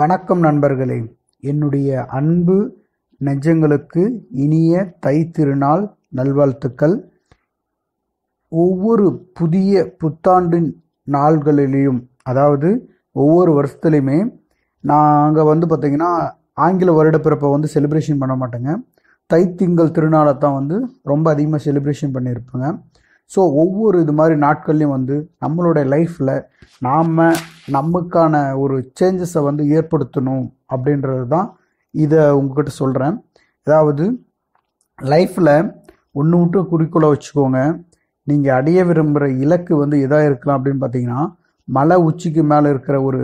வணக்கம் நண்பர்களே என்னுடைய அன்பு நெஞ்சங்களுக்கு இனிய தை திருநாள் நல்வாழ்த்துக்கள் ஒவ்வொரு புதிய புத்தாண்டு நாள்களிலையும் அதாவது ஒவ்வொரு வருஷத்துலையுமே நாங்கள் வந்து பார்த்திங்கன்னா ஆங்கில வருடப்பிறப்பை வந்து செலிப்ரேஷன் பண்ண மாட்டோங்க தைத்திங்கள் திருநாளை தான் வந்து ரொம்ப அதிகமாக செலிப்ரேஷன் பண்ணியிருப்போங்க ஸோ ஒவ்வொரு இது மாதிரி நாட்கள்லையும் வந்து நம்மளோட லைஃப்பில் நாம் நமக்கான ஒரு சேஞ்சஸை வந்து ஏற்படுத்தணும் அப்படின்றது தான் இதை உங்ககிட்ட சொல்கிறேன் அதாவது லைஃப்பில் ஒன்று விட்டு குறிக்கோளை வச்சுக்கோங்க நீங்கள் அடைய விரும்புகிற இலக்கு வந்து எதாக இருக்கலாம் அப்படின்னு பார்த்தீங்கன்னா மலை உச்சிக்கு மேலே இருக்கிற ஒரு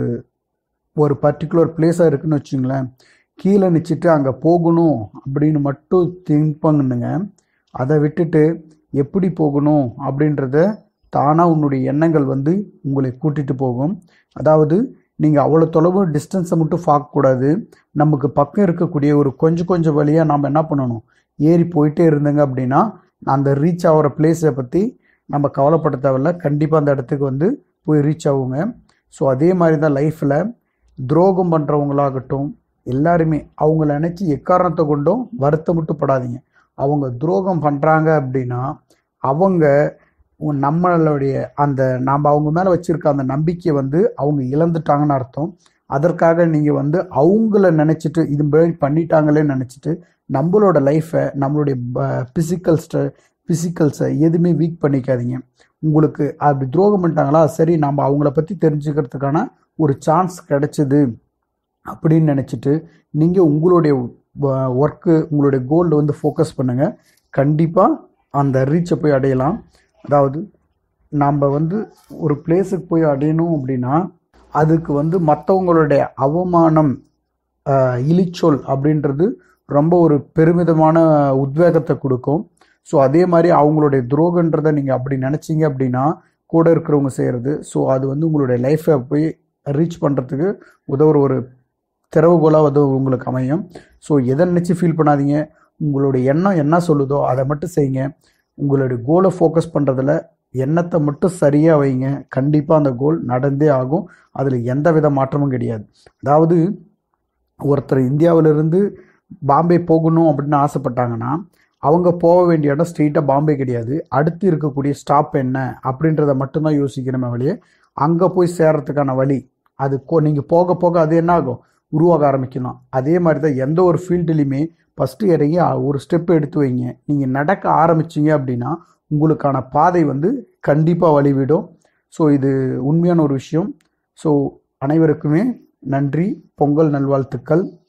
ஒரு பர்டிகுலர் பிளேஸாக இருக்குன்னு வச்சுங்களேன் கீழே நிச்சிட்டு அங்கே போகணும் அப்படின்னு மட்டும் திங்க் பண்ணுங்க அதை விட்டுட்டு எப்படி போகணும் அப்படின்றத தானாக உன்னுடைய எண்ணங்கள் வந்து உங்களை கூட்டிகிட்டு போகும் அதாவது நீங்கள் அவ்வளோ தொலைவு டிஸ்டன்ஸை மட்டும் பார்க்கக்கூடாது நமக்கு பக்கம் இருக்கக்கூடிய ஒரு கொஞ்சம் கொஞ்சம் வழியாக நாம் என்ன பண்ணணும் ஏறி போயிட்டே இருந்தங்க அப்படின்னா அந்த ரீச் ஆகிற பிளேஸை பற்றி நம்ம கவலைப்பட தேவையில்ல கண்டிப்பாக அந்த இடத்துக்கு வந்து போய் ரீச் ஆகுங்க ஸோ அதே மாதிரி தான் லைஃப்பில் துரோகம் பண்ணுறவங்களாகட்டும் எல்லாருமே அவங்கள நினச்சி எக்காரணத்தை கொண்டும் வருத்தமிட்டு படாதீங்க அவங்க துரோகம் பண்ணுறாங்க அப்படின்னா அவங்க உ- நம்மளுடைய அந்த நாம் அவங்க மேலே வச்சுருக்க அந்த நம்பிக்கையை வந்து அவங்க இழந்துட்டாங்கன்னு அர்த்தம் அதற்காக நீங்கள் வந்து அவங்கள நினச்சிட்டு இது மாதிரி பண்ணிட்டாங்களே நினச்சிட்டு நம்மளோட லைஃப்பை நம்மளுடைய ஃபிசிக்கல் ஸ்ட ஃபிசிக்கல்ஸை எதுவுமே வீக் பண்ணிக்காதீங்க உங்களுக்கு அப்படி துரோகம் பண்ணிட்டாங்களா சரி நம்ம அவங்கள பற்றி தெரிஞ்சுக்கிறதுக்கான ஒரு சான்ஸ் கிடைச்சிது அப்படின்னு நினச்சிட்டு நீங்கள் உங்களுடைய ஒர்க்கு உங்களுடைய கோல்டு வந்து ஃபோக்கஸ் பண்ணுங்கள் கண்டிப்பாக அந்த ரீச்சை போய் அடையலாம் அதாவது நாம் வந்து ஒரு பிளேஸுக்கு போய் அடையணும் அப்படின்னா அதுக்கு வந்து மற்றவங்களுடைய அவமானம் ஆஹ், இழிச்சொல் அப்படின்றது ரொம்ப ஒரு பெருமிதமான உத்வேகத்தை கொடுக்கும் ஸோ அதே மாதிரி அவங்களுடைய துரோகன்றதை நீங்கள் அப்படி நினச்சிங்க அப்படின்னா கூட இருக்கிறவங்க செய்கிறது ஸோ அது வந்து உங்களுடைய லைஃப்பை போய் ரீச் பண்ணுறதுக்கு உதவுற ஒரு திறவுகோலாக வந்து உங்களுக்கு அமையும் ஸோ எதை நினச்சி ஃபீல் பண்ணாதீங்க உங்களுடைய எண்ணம் என்ன சொல்லுதோ அதை மட்டும் செய்யுங்க உங்களுடைய கோலை ஃபோக்கஸ் பண்ணுறதுல எண்ணத்தை மட்டும் சரியாக வைங்க கண்டிப்பாக அந்த கோல் நடந்தே ஆகும் அதில் எந்த வித மாற்றமும் கிடையாது அதாவது ஒருத்தர் இந்தியாவிலிருந்து பாம்பே போகணும் அப்படின்னு ஆசைப்பட்டாங்கன்னா அவங்க போக வேண்டிய இடம் ஸ்ட்ரெயிட்டாக பாம்பே கிடையாது அடுத்து இருக்கக்கூடிய ஸ்டாப் என்ன அப்படின்றத மட்டும்தான் யோசிக்கணுமே வழியே அங்கே போய் சேர்றதுக்கான வழி அது கோ நீங்கள் போக போக அது என்ன ஆகும் உருவாக ஆரம்பிக்கலாம் அதே மாதிரி தான் எந்த ஒரு ஃபீல்டுலையுமே ஃபஸ்ட்டு இறங்கி அ- ஒரு ஸ்டெப் எடுத்து வைங்க நீங்கள் நடக்க ஆரம்பிச்சீங்க அப்படின்னா உங்களுக்கான பாதை வந்து கண்டிப்பாக வழிவிடும் ஸோ இது உண்மையான ஒரு விஷயம் ஸோ அனைவருக்குமே நன்றி பொங்கல் நல்வாழ்த்துக்கள்